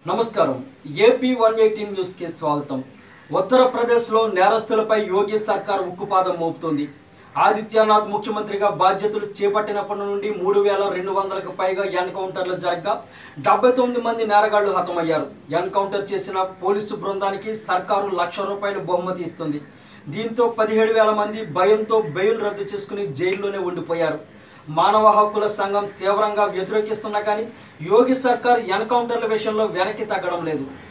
నమస్కారం AP one eighteen న్యూస్కి స్వాగతం ఉత్తరప్రదేశ్లో నేరస్తులపై యోగి సర్కార్ ఉక్కుపాదం మోపుతోంది ఆదిత్యనాథ్ ముఖ్యమంత్రిగా బాధ్యతలు చేపట్టినప్పటి నుండి మూడు వేల రెండు వందలకు పైగా ఎన్కౌంటర్లు జరగగా డెబ్బై తొమ్మిది మంది నేరగాళ్లు హతమయ్యారు ఎన్కౌంటర్ చేసిన పోలీసు బృందానికి సర్కారు లక్ష రూపాయలు బహుమతి ఇస్తుంది దీంతో పదిహేడు వేల మంది భయంతో బెయిల్ రద్దు చేసుకుని జైల్లోనే ఉండిపోయారు మానవ హక్కుల సంఘం తీవ్రంగా వ్యతిరేకిస్తున్నా కానీ యోగి సర్కార్ ఎన్కౌంటర్ల విషయంలో వెనక్కి తగ్గడం లేదు